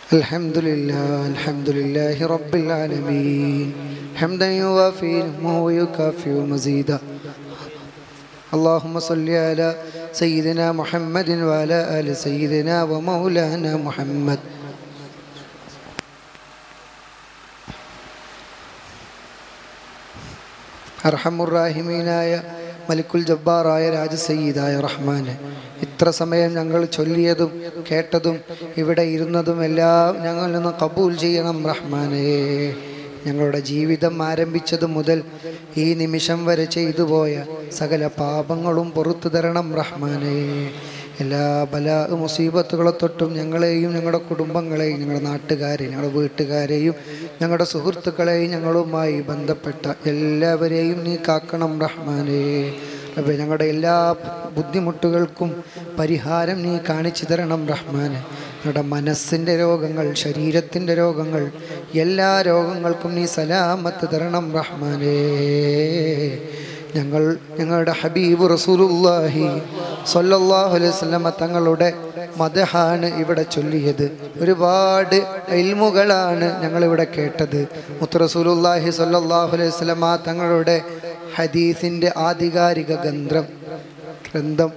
الحمد لله الحمد لله رب العالمين حمدا يوافي نعمه ويكافئ مزيدا اللهم صل على سيدنا محمد وعلى آل سيدنا ومولانا محمد അർഹമുറാഹിമീനായ മലിക്കുൽ ജബ്ബാറായ രാജസയ്യിദായ റഹ്മാന് ഇത്ര സമയം ഞങ്ങൾ ചൊല്ലിയതും കേട്ടതും ഇവിടെ ഇരുന്നതും എല്ലാം ഞങ്ങളിൽ നിന്ന് കബൂൽ ചെയ്യണം റഹ്മാനേ ഞങ്ങളുടെ ജീവിതം ആരംഭിച്ചത് മുതൽ ഈ നിമിഷം വരെ ചെയ്തു പോയ സകല പാപങ്ങളും പുറത്തു തരണം റഹ്മാനേ എല്ലാ ബല മുസീബത്തുകളെ തൊട്ടും ഞങ്ങളെയും ഞങ്ങളുടെ കുടുംബങ്ങളെയും ഞങ്ങളുടെ നാട്ടുകാരെയും ഞങ്ങളുടെ വീട്ടുകാരെയും ഞങ്ങളുടെ സുഹൃത്തുക്കളെയും ഞങ്ങളുമായി ബന്ധപ്പെട്ട എല്ലാവരെയും നീ കാക്കണം റഹ്മാനേ റബ്ബേ ഞങ്ങളുടെ എല്ലാ ബുദ്ധിമുട്ടുകൾക്കും പരിഹാരം നീ കാണിച്ചു തരണം റഹ്മാനെ ഞങ്ങളുടെ മനസ്സിൻ്റെ രോഗങ്ങൾ ശരീരത്തിൻ്റെ രോഗങ്ങൾ എല്ലാ രോഗങ്ങൾക്കും നീ സലാമത്ത് തരണം റഹ്മാനേ ഞങ്ങൾ ഞങ്ങളുടെ ഹബീബ് റസൂലുല്ലാഹി സല്ലല്ലാഹു അലൈഹി വസല്ലമ തങ്ങളുടെ മദഹാണ് ഇവിടെ ചൊല്ലിയത് ഒരുപാട് ഇൽമുകളാണ് ഞങ്ങളിവിടെ കേട്ടത് മുത്ത് റസൂലുല്ലാഹി സല്ലല്ലാഹു അലൈഹി വസല്ലമ തങ്ങളുടെ ഹദീസിൻ്റെ ആധികാരിക ഗ്രന്ഥം ഗ്രന്ഥം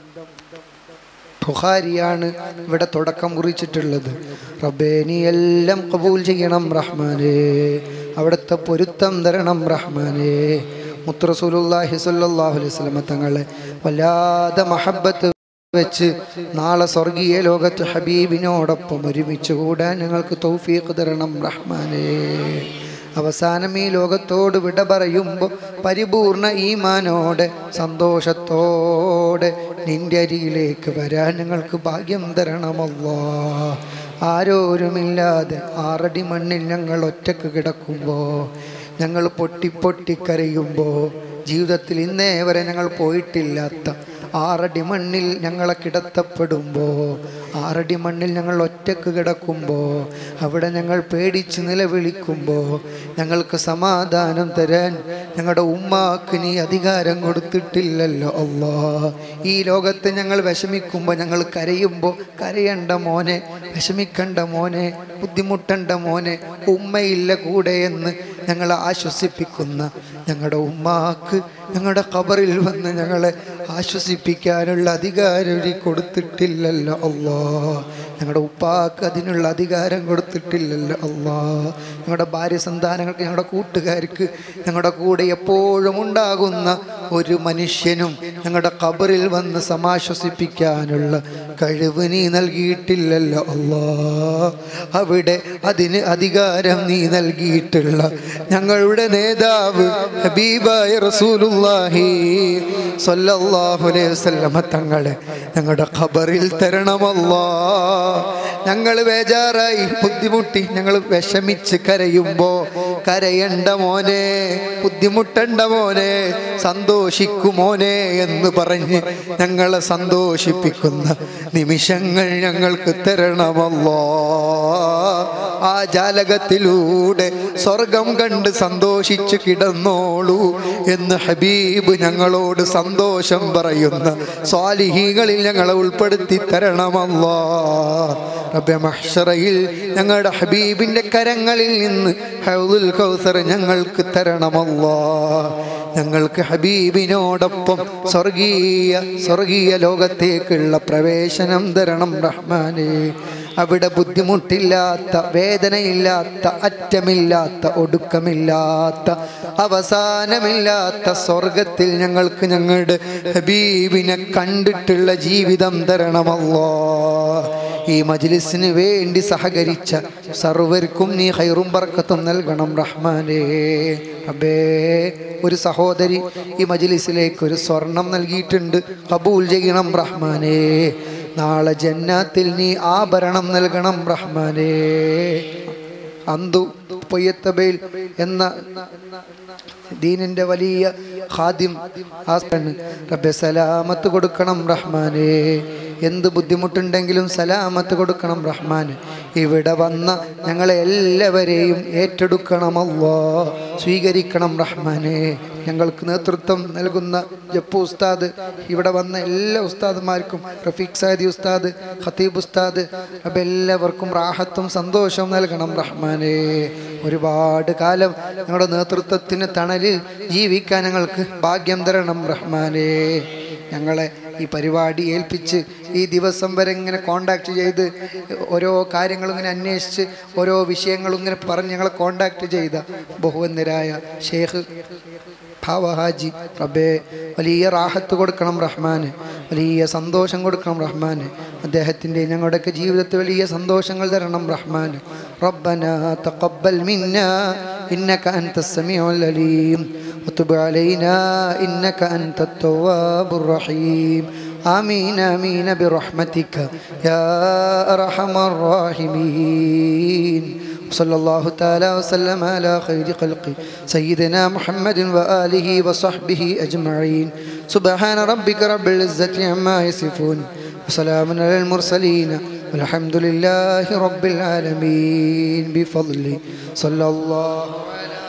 ബുഖാരിയാണ് ഇവിടെ തുടക്കം കുറിച്ചിട്ടുള്ളത് റബ്ബേ നീ എല്ലാം കബൂൽ ചെയ്യണം റഹ്മാനേ അവിടുത്തെ പൊരുത്തം തരണം റഹ്മാനേ മുത്തറസൂലുല്ലാഹി സല്ലല്ലാഹു അലൈഹി വസല്ലമ തങ്ങളെ വല്ലാതെ മഹബത്ത് വെച്ച് നാളെ സ്വർഗീയ ലോകത്ത് ഹബീബിനോടൊപ്പം ഒരുമിച്ച് കൂടാൻ ഞങ്ങൾക്ക് തൗഫീഖ് തരണം റഹ്മാനേ അവസാനം ഈ ലോകത്തോട് വിട പറയുമ്പോൾ പരിപൂർണ ഈമാനോടെ സന്തോഷത്തോടെ നിന്റെ അരിയിലേക്ക് വരാൻ ഞങ്ങൾക്ക് ഭാഗ്യം തരണമല്ലോ ആരോരുമില്ലാതെ ആറടി മണ്ണിൽ ഞങ്ങൾ ഒറ്റക്ക് കിടക്കുമ്പോൾ ഞങ്ങൾ പൊട്ടി പൊട്ടി കരയുമ്പോൾ ജീവിതത്തിൽ ഇന്നേ വരെ ഞങ്ങൾ പോയിട്ടില്ലാത്ത ആറടി മണ്ണിൽ ഞങ്ങളെ കിടത്തപ്പെടുമ്പോൾ ആറടി മണ്ണിൽ ഞങ്ങൾ ഒറ്റക്ക് കിടക്കുമ്പോൾ അവിടെ ഞങ്ങൾ പേടിച്ച് നിലവിളിക്കുമ്പോൾ ഞങ്ങൾക്ക് സമാധാനം തരാൻ ഞങ്ങളുടെ ഉമ്മാക്ക് നീ അധികാരം കൊടുത്തിട്ടില്ലല്ലോ അള്ളാ ഈ ലോകത്ത് ഞങ്ങൾ വിഷമിക്കുമ്പോൾ ഞങ്ങൾ കരയുമ്പോൾ കരയണ്ട മോനെ വിഷമിക്കണ്ട മോനെ ബുദ്ധിമുട്ടണ്ട മോനെ ഉമ്മയില്ല കൂടെ എന്ന് ഞങ്ങളെ ആശ്വസിപ്പിക്കുന്ന ഞങ്ങളുടെ ഉമ്മാക്ക് ഞങ്ങളുടെ ഖബറിൽ വന്ന് ഞങ്ങളെ ആശ്വസിപ്പിക്കാനുള്ള അധികാരം ഇനി കൊടുത്തിട്ടില്ലല്ലോ അള്ളാ ഞങ്ങളുടെ ഉപ്പാക്ക് അതിനുള്ള അധികാരം കൊടുത്തിട്ടില്ലല്ലോ അള്ളാ ഞങ്ങളുടെ ഭാര്യ സന്താനങ്ങൾക്ക് ഞങ്ങളുടെ കൂട്ടുകാർക്ക് ഞങ്ങളുടെ കൂടെ എപ്പോഴും ഉണ്ടാകുന്ന ഒരു മനുഷ്യനും ഞങ്ങളുടെ ഖബറിൽ വന്ന് സമാശ്വസിപ്പിക്കാനുള്ള കഴിവ് നീ നൽകിയിട്ടില്ലല്ലോ അള്ളാ അവിടെ അതിന് അധികാരം നീ നൽകിയിട്ടുള്ള ഞങ്ങളുടെ നേതാവ് ഹബീബായ റസൂലുള്ളാഹി സ്വല്ലല്ലാഹു അലൈഹി വസല്ലമ തങ്ങളെ ഞങ്ങളുടെ ഖബറിൽ തരണമല്ലാ ഞങ്ങൾ ബേജാറായി ബുദ്ധിമുട്ടി ഞങ്ങൾ വിഷമിച്ച് കരയുമ്പോ കരയണ്ട മോനെ ബുദ്ധിമുട്ടണ്ട മോനെ സന്തോഷിക്കുമോനെ എന്ന് പറഞ്ഞ് ഞങ്ങളെ സന്തോഷിപ്പിക്കുന്ന നിമിഷങ്ങൾ ഞങ്ങൾക്ക് തരണമല്ലോ ആ ജാലകത്തിലൂടെ സ്വർഗം കണ്ട് സന്തോഷിച്ചു കിടന്നോളൂ എന്ന് ഹബീബ് ഞങ്ങളോട് സന്തോഷം പറയുന്ന സ്വാലിഹികളിൽ ഞങ്ങളെ ഉൾപ്പെടുത്തി തരണമല്ലോ റബ്ബെ മഹ്ഷറയിൽ ഞങ്ങളുടെ ഹബീബിൻ്റെ കരങ്ങളിൽ നിന്ന് ഹൗദുൽ കൗസർ ഞങ്ങൾക്ക് തരണമല്ലോ ഞങ്ങൾക്ക് ഹബീബിനോടൊപ്പം സ്വർഗീയ സ്വർഗീയ ലോകത്തേക്കുള്ള പ്രവേശനം തരണം റഹ്മാനെ അവിടെ ബുദ്ധിമുട്ടില്ലാത്ത വേദനയില്ലാത്ത അറ്റമില്ലാത്ത ഒടുക്കമില്ലാത്ത അവസാനമില്ലാത്ത സ്വർഗത്തിൽ ഞങ്ങൾക്ക് ഞങ്ങളുടെ ഹബീബിനെ കണ്ടിട്ടുള്ള ജീവിതം തരണമല്ലോ ഈ മജ്ലിസിന് വേണ്ടി സഹകരിച്ച സർവർക്കും നീ ഹൈറും ബർക്കത്തും നൽകണം റഹ്മാനേ അബേ ഒരു സഹോദരി ഈ മജ്ലിസിലേക്ക് ഒരു സ്വർണം നൽകിയിട്ടുണ്ട് കബൂൽ ചെയ്യണം റഹ്മാനേ നാളെ ജന്നാത്തിൽ നീ ആഭരണം നൽകണം റഹ്മാനേ അന്തു പൊയ്യത്തബയിൽ എന്ന ദീനിന്റെ വലിയ ഖാദിം ആ പെണ്ണ് റബ്ബെ സലാമത്ത് കൊടുക്കണം റഹ്മാനേ എന്ത് ബുദ്ധിമുട്ടുണ്ടെങ്കിലും സലാമത്ത് കൊടുക്കണം റഹ്മാൻ ഇവിടെ വന്ന ഞങ്ങളെ എല്ലാവരെയും ഏറ്റെടുക്കണമല്ലോ സ്വീകരിക്കണം റഹ്മാനെ ഞങ്ങൾക്ക് നേതൃത്വം നൽകുന്ന ജപ്പു ഉസ്താദ് ഇവിടെ വന്ന എല്ലാ ഉസ്താദുമാർക്കും റഫീഖ് സാദി ഉസ്താദ് ഖത്തീബ് ഉസ്താദ് അപ്പം എല്ലാവർക്കും റാഹത്തും സന്തോഷവും നൽകണം റഹ്മാനെ ഒരുപാട് കാലം ഞങ്ങളുടെ നേതൃത്വത്തിന് തണലിൽ ജീവിക്കാൻ ഞങ്ങൾക്ക് ഭാഗ്യം തരണം റഹ്മാനെ ഞങ്ങളെ ഈ പരിപാടി ഏൽപ്പിച്ച് ഈ ദിവസം വരെ ഇങ്ങനെ കോണ്ടാക്ട് ചെയ്ത് ഓരോ കാര്യങ്ങളും ഇങ്ങനെ അന്വേഷിച്ച് ഓരോ വിഷയങ്ങളും ഇങ്ങനെ പറഞ്ഞ് ഞങ്ങളെ കോണ്ടാക്ട് ചെയ്ത ബഹുവന്ദരായ ഷേഖ് ഭാവഹാജി റബ്ബേ വലിയ റാഹത്ത് കൊടുക്കണം റഹ്മാന് വലിയ സന്തോഷം കൊടുക്കണം റഹ്മാന് അദ്ദേഹത്തിൻ്റെ ഞങ്ങളുടെയൊക്കെ ജീവിതത്തിൽ വലിയ സന്തോഷങ്ങൾ തരണം റഹ്മാന് ربنا تقبل منا إنك أنت السميع العليم وتب علينا إنك أنت التواب الرحيم آمين آمين برحمتك يا أرحم الراحمين صلى الله تعالى وسلم على خير خلقه سيدنا محمد وآله وصحبه أجمعين سبحان ربك رب العزة عما يصفون وسلام على المرسلين والحمد لله رب العالمين بفضله صلى الله على